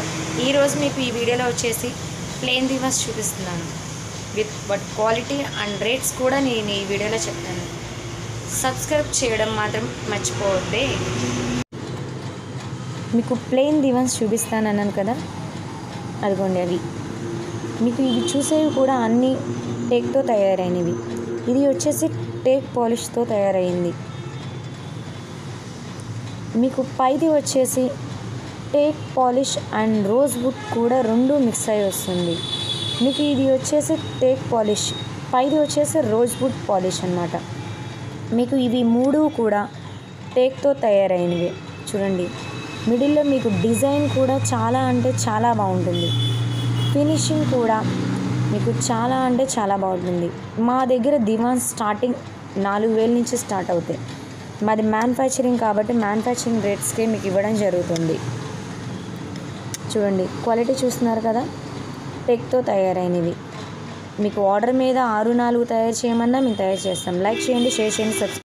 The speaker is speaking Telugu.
ఈరోజు మీకు ఈ వీడియోలో వచ్చేసి ప్లేన్ దివాస్ చూపిస్తున్నాను with but quality and rates కూడా నేను ఈ వీడియోలో చెప్తాను సబ్స్క్రైబ్ చేయడం మాత్రం మర్చిపోవద్దే మీకు ప్లెయిన్ దివాన్స్ చూపిస్తానన్నాను కదా అదిగోండి అవి మీకు ఇవి చూసేవి కూడా అన్నీ టేక్తో తయారైనవి ఇది వచ్చేసి టేక్ పాలిష్తో తయారైంది మీకు పైది వచ్చేసి teak polish and rosewood కూడా రెండు మిక్స్ అయి వస్తుంది మీకు ఇది వచ్చేసి టేక్ పాలిష్ పైది వచ్చేసి రోజ్ వుడ్ పాలిష్ అనమాట మీకు ఇవి మూడు కూడా టేక్తో తయారైనవి చూడండి మిడిల్లో మీకు డిజైన్ కూడా చాలా అంటే చాలా బాగుంటుంది ఫినిషింగ్ కూడా మీకు చాలా అంటే చాలా బాగుంటుంది మా దగ్గర దివాన్ స్టార్టింగ్ నాలుగు వేల నుంచి స్టార్ట్ అవుతాయి మాది మ్యానుఫ్యాక్చరింగ్ కాబట్టి మ్యానుఫ్యాక్చరింగ్ రేట్స్కే మీకు ఇవ్వడం జరుగుతుంది చూడండి క్వాలిటీ చూస్తున్నారు కదా టెక్తో తయారైనవి మీకు ఆర్డర్ మీద ఆరు నాలుగు తయారు చేయమన్నా మేము తయారు చేస్తాం లైక్ చేయండి షేర్ చేయండి సబ్స్క్రైబ్